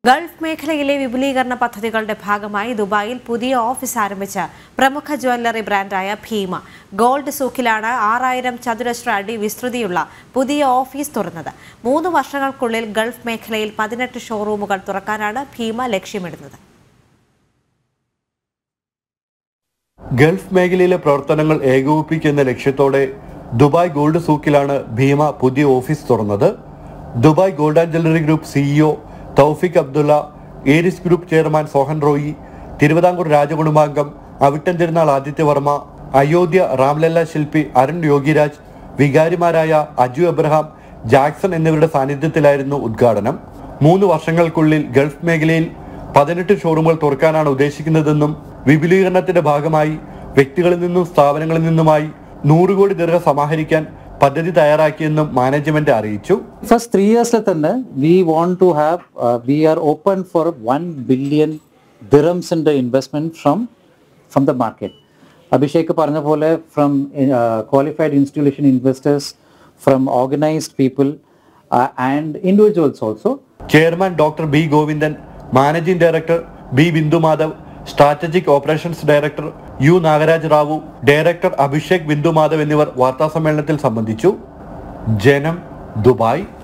Gulf മേഖലയിലെ വിപുലീകരണ പദ്ധതികളുടെ ഭാഗമായി ദുബായിൽ പുതിയ ഓഫീസ് ആരംഭിച്ച പ്രമുഖ ജ്വല്ലറി ബ്രാൻഡായ ഭീമ ഗോൾഡ് സൂക്കിലാണ് ആറായിരം ചതുരശ്ര അടി വിസ്തൃതിയുള്ള പുതിയ ഓഫീസ് തുറന്നത് മൂന്ന് വർഷങ്ങൾക്കുള്ളിൽ ഗൾഫ് മേഖലയിൽ പതിനെട്ട് ഷോറൂമുകൾ തുറക്കാനാണ് ഭീമ ലക്ഷ്യമിടുന്നത് ഗൾഫ് മേഖലയിലെ പ്രവർത്തനങ്ങൾ ഏകോപിപ്പിക്കുന്ന ലക്ഷ്യത്തോടെ ദുബായ് ഗോൾഡ് സൂക്കിലാണ് ഭീമ പുതിയ ഓഫീസ് തുറന്നത് Dubai gold and jewellery group CEO Taufiq Abdullah Aries group chairman Sohan Roy Thiruvithamkoor രാജകുടുംബാംഗം അവിട്ടൻ തിരുനാൾ ആദിത്യവർമ്മ അയോധ്യ രാംലല്ല ശില്പി അരുൺ യോഗിരാജ് വികാരിമാരായ അജു എബ്രഹാം ജാക്സൺ എന്നിവരുടെ സാന്നിധ്യത്തിലായിരുന്നു ഉദ്ഘാടനം മൂന്ന് വർഷങ്ങൾക്കുള്ളിൽ ഗൾഫ് മേഖലയിൽ പതിനെട്ട് ഷോറൂമുകൾ തുറക്കാനാണ് ഉദ്ദേശിക്കുന്നതെന്നും വിപുലീകരണത്തിന്റെ ഭാഗമായി വ്യക്തികളിൽ നിന്നും സ്ഥാപനങ്ങളിൽ നിന്നുമായി നൂറ് കോടി ദീർഘ സമാഹരിക്കാൻ പദ്ധതി തയ്യാറാക്കിയെന്നും മാനേജ്മെന്റ് അറിയിച്ചു ഫസ്റ്റ് ത്രീ ഇയേഴ്സിൽ തന്നെ we want to have we are open for one billion ദിറംസിൻ്റെ investment from from the market Abhishek പറഞ്ഞ പോലെ from qualified institution investors from organised people and individuals also chairman doctor B Govindan managing director B Bindu Madhav strategic operations director U Nagaraj Rao director Abhishek Bindu Madhav എന്നിവർ വാർത്താസമ്മേളനത്തിൽ സംബന്ധിച്ചു ജനം Dubai